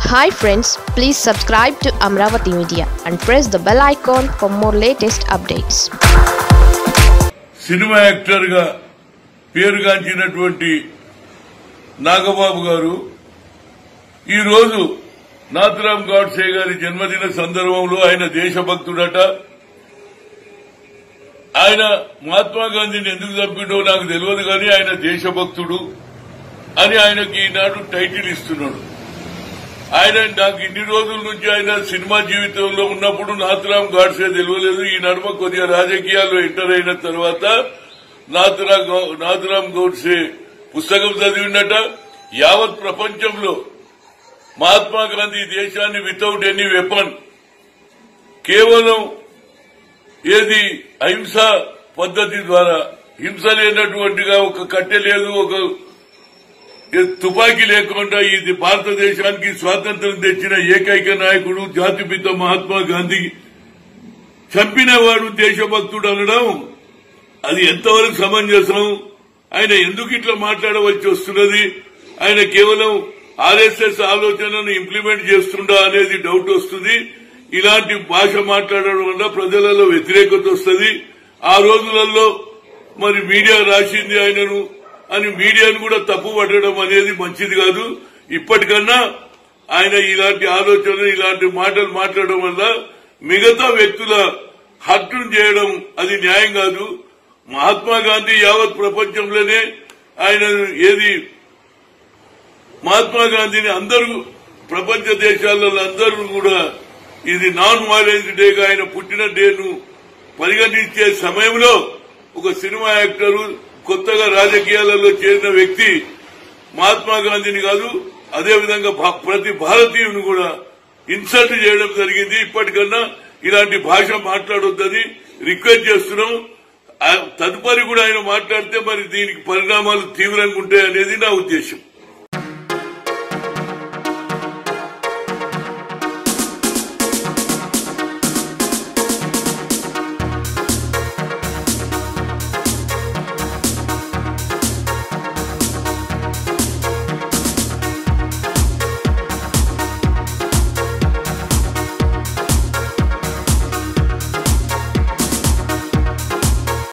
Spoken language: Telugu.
hi friends please subscribe to Amaravati media and press the bell icon for more latest updates cinema actor గా పేరుగాంచినటువంటి నాగబాబు గారు ఈ రోజు నాథురామ్ గాడ్సే గారి జన్మదిన సందర్భంలో ఆయన దేశభక్తుడట ఆయన మహాత్మా గాంధీని ఎందుకు చంపిండో నాకు తెలియదు కానీ ఆయన దేశభక్తుడు అని ఆయనకి ఈనాడు టైటిల్ ఇస్తున్నాడు ఆయన నాకు ఇన్ని రోజుల నుంచి ఆయన సినిమా జీవితంలో ఉన్నప్పుడు నాథురామ్ గాడ్సే తెలియలేదు ఈ నడుమ కొద్దిగా రాజకీయాల్లో ఎంటర్ అయిన తర్వాత నాథురా నాథురామ్ గౌడ్సే పుస్తకం చదివినట యావత్ ప్రపంచంలో మహాత్మా గాంధీ దేశాన్ని వితౌట్ ఎనీ వెపన్ కేవలం ఏది అహింస పద్ధతి ద్వారా హింస లేనటువంటిగా ఒక కట్టె లేదు ఒక తుపాకీ లేకుండా ఇది భారతదేశానికి స్వాతంత్రం తెచ్చిన ఏకైక నాయకుడు జాతిపిత మహాత్మా గాంధీ చంపినవాడు దేశభక్తుడు అనడం అది ఎంతవరకు సమంజసం ఆయన ఎందుకు ఇట్లా మాట్లాడవలసి వస్తున్నది ఆయన కేవలం ఆర్ఎస్ఎస్ ఆలోచనను ఇంప్లిమెంట్ చేస్తుండా అనేది డౌట్ వస్తుంది ఇలాంటి భాష మాట్లాడడం వల్ల ప్రజలలో వ్యతిరేకత వస్తుంది ఆ రోజులలో మరి మీడియా రాసింది ఆయనను అని మీడియాను కూడా తప్పు పట్టడం అనేది మంచిది కాదు ఇప్పటికన్నా ఆయన ఇలాంటి ఆలోచన ఇలాంటి మాటలు మాట్లాడడం వల్ల మిగతా వ్యక్తుల హత్యను చేయడం అది న్యాయం కాదు మహాత్మా గాంధీ యావత్ ప్రపంచంలోనే ఆయన ఏది మహాత్మా గాంధీని అందరూ ప్రపంచ దేశాలలో అందరూ కూడా ఇది నాన్ వైలెన్స్ డేగా ఆయన పుట్టిన డేను పరిగణించే సమయంలో ఒక సినిమా యాక్టరు కొత్తగా రాజకీయాలలో చేరిన వ్యక్తి మహాత్మా గాంధీని కాదు అదేవిధంగా భా- ప్రతి భారతీయుని కూడా ఇన్సల్ట్ చేయడం జరిగింది ఇప్పటికన్నా ఇలాంటి భాష మాట్లాడొద్దని రిక్వెస్ట్ చేస్తున్నాం ఆ తదుపరి కూడా ఆయన మాట్లాడితే మరి దీనికి పరిణామాలు తీవ్రంగా ఉంటాయనేది నా ఉద్దేశం